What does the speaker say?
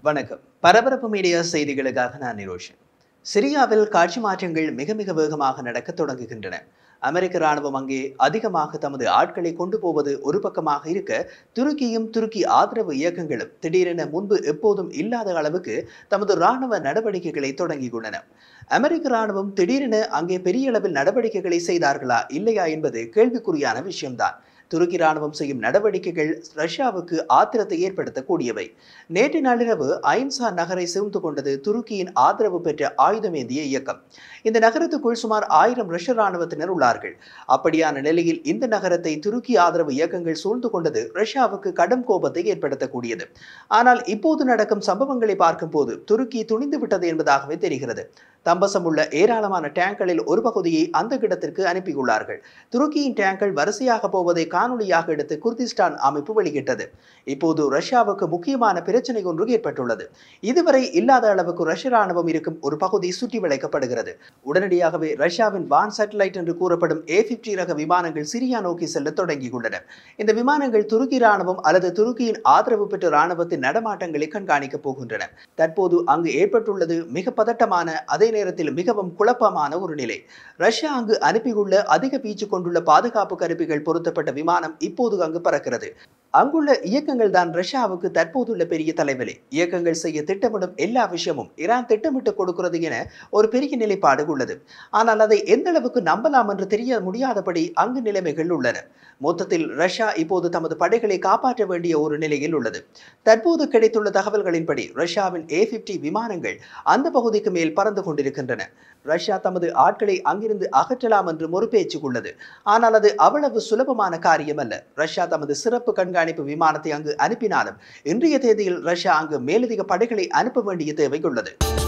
வணக்கம் பரபரப்பு மீடியா செய்திகளுக்காக நான் நிரோஷன் சிரியாவில் காட்சி மாற்றங்கள் மிக மிக வேகமாக நடக்க தொடங்குகின்றன அமெரிக்க ராணுவம் அங்கே அதிகமாக தமது ஆட்களை கொண்டு போவது ஒரு பக்கமாக இருக்க துருக்கியும் துருக்கி ஆதரவு இயக்கங்களும் திடீரென முன்பு எப்போதும் இல்லாத அளவுக்கு தமது ராணுவ நடவடிக்கைகளை தொடங்கியுள்ளன அமெரிக்க ராணுவம் திடீரென அங்கே பெரிய அளவில் நடவடிக்கைகளை செய்தார்களா இல்லையா என்பது கேள்விக்குறியான விஷயம்தான் துருக்கி ராணுவம் செய்யும் நடவடிக்கைகள் ரஷ்யாவுக்கு ஆத்திரத்தை ஏற்படுத்தக்கூடியவை நேற்று நள்ளிரவு ஐன்சா நகரை சூழ்ந்து கொண்டது துருக்கியின் ஆதரவு பெற்ற ஆயுதமேந்திய இயக்கம் இந்த நகரத்துக்குள் சுமார் ஆயிரம் ரஷ்ய ராணுவத்தினர் உள்ளார்கள் அப்படியான நிலையில் இந்த நகரத்தை துருக்கி ஆதரவு இயக்கங்கள் சூழ்ந்து கொண்டது ரஷ்யாவுக்கு கடும் கோபத்தை ஏற்படுத்தக்கூடியது ஆனால் இப்போது நடக்கும் சம்பவங்களை பார்க்கும்போது துருக்கி துணிந்து விட்டது என்பதாகவே தெரிகிறது தம்பசம் உள்ள ஏராளமான டேங்களில் ஒரு பகுதியை அந்த இடத்திற்கு அனுப்பியுள்ளார்கள் துருக்கியின் டேங்கள் வரிசையாக போவதை காணொலியாக எடுத்து குர்திஸ்தான் அமைப்பு வெளியிட்டது இப்போது ரஷ்யாவுக்கு முக்கியமான பிரச்சனை ஒன்று ஏற்பட்டுள்ளது இதுவரை இல்லாத அளவுக்கு ரஷ்ய ராணுவம் இருக்கும் ஒரு பகுதி சுற்றி வளைக்கப்படுகிறது உடனடியாகவே ரஷ்யாவின் வான் சேட்டலைட் என்று கூறப்படும் ஏ பிப்டி ரக விமானங்கள் சிரியா நோக்கி செல்ல தொடங்கியுள்ளன இந்த விமானங்கள் துருக்கி ராணுவம் அல்லது துருக்கியின் ஆதரவு பெற்ற ராணுவத்தின் நடமாட்டங்களை கண்காணிக்கப் போகின்றன தற்போது அங்கு ஏற்பட்டுள்ளது மிக பதட்டமான அதே நேரத்தில் மிகவும் குழப்பமான ஒரு நிலை ரஷ்யா அங்கு அனுப்பியுள்ள அதிக பீச்சு கொண்டுள்ள பாதுகாப்பு கருவிகள் பொருத்தப்பட்ட விமானம் இப்போது அங்கு பறக்கிறது அங்குள்ள இயக்கங்கள் தான் ரஷ்யாவுக்கு தற்போதுள்ள பெரிய தலைவலி இயக்கங்கள் செய்ய திட்டமிடும் எல்லா விஷயமும் ஈரான் திட்டமிட்டு கொடுக்கிறது என ஒரு பெரிய நிலைப்பாடு உள்ளது ஆனால் அதை எந்த அளவுக்கு நம்பலாம் என்று தெரிய முடியாதபடி அங்கு நிலைமைகள் உள்ளன மொத்தத்தில் ரஷ்யா இப்போது தமது படைகளை காப்பாற்ற வேண்டிய ஒரு நிலையில் உள்ளது தற்போது கிடைத்துள்ள தகவல்களின்படி ரஷ்யாவின் ஏ பிப்டி விமானங்கள் அந்த பகுதிக்கு மேல் பறந்து கொண்டிருக்கின்றன ரஷ்யா தமது ஆட்களை அங்கிருந்து அகற்றலாம் என்று ஒரு பேச்சு உள்ளது ஆனால் அது அவ்வளவு சுலபமான காரியம் அல்ல ரஷ்யா தமது சிறப்பு கண்காணிப்பு விமானத்தை அங்கு அனுப்பினாலும் இன்றைய தேதியில் ரஷ்யா அங்கு மேலதிக படைகளை அனுப்ப வேண்டிய தேவை உள்ளது